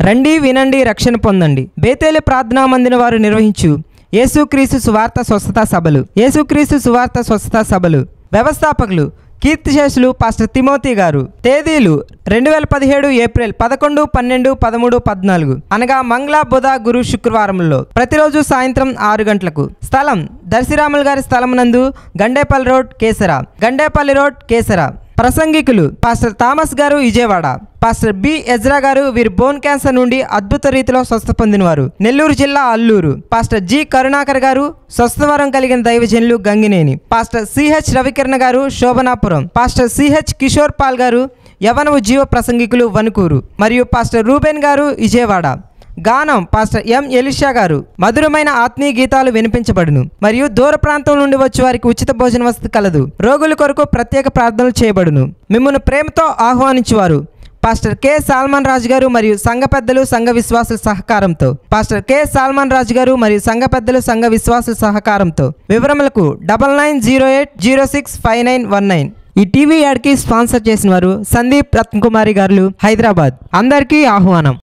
రండి వినండి రక్షణ పొందండి బేతేలు ప్రార్థనా మందిన వారు నిర్వహించు యేసుక్రీస్తు సువార్త స్వస్థత సభలు యేసుక్రీస్తు సువార్త స్వస్థత సభలు వ్యవస్థాపకులు కీర్తిశేషులు పాస్టర్ తిమోతి గారు తేదీలు రెండు వేల పదిహేడు ఏప్రిల్ పదకొండు పన్నెండు పదమూడు పద్నాలుగు అనగా మంగళ బుధ గురు శుక్రవారంలో ప్రతిరోజు సాయంత్రం ఆరు గంటలకు స్థలం దర్శిరాములు గారి స్థలం నందు గండేపల్లి రోడ్ కేసరా గండేపల్లి రోడ్ కేసరా ప్రసంగికులు పాస్టర్ థామస్ గారు విజయవాడ పాస్టర్ బి ఎజ్రా గారు వీరు బోన్ క్యాన్సర్ నుండి అద్భుత రీతిలో స్వస్థ పొందినవారు నెల్లూరు జిల్లా అల్లూరు పాస్టర్ జి కరుణాకర్ గారు స్వస్థవరం కలిగిన దైవజనులు గంగినేని పాస్టర్ సిహెచ్ రవికిరణ్ గారు Shobhanapuram pastor CH Kishore Paul గారు యవనవు జీవ ప్రసంగికులు వణుకూరు మరియు పాస్టర్ రూబెన్ గారు విజయవాడ గానం పాస్టర్ ఎం ఎలిషా గారు మధురమైన ఆత్మీయ గీతాలు వినిపించబడును మరియు దూర ప్రాంతం నుండి వచ్చే వారికి ఉచిత భోజన వసతి కలదు రోగుల కొరకు ప్రత్యేక ప్రార్థనలు చేయబడును మిమ్మల్ని ప్రేమతో ఆహ్వానించువారు పాస్టర్ కె సాల్మాన్ రాజు గారు మరియు సంఘ పెద్దలు సంఘ విశ్వాసుల సహకారంతో పాస్టర్ కె సాల్మాన్ రాజు గారు మరియు సంఘ పెద్దలు సంఘ విశ్వాసుల సహకారంతో వివరములకు double nine zero eight zero six five nine one nine ఈ టీవీ యాడ్కి స్పాన్సర్ చేసిన వారు సందీప్ రత్నకుమారి గారు హైదరాబాద్ అందరికీ ఆహ్వానం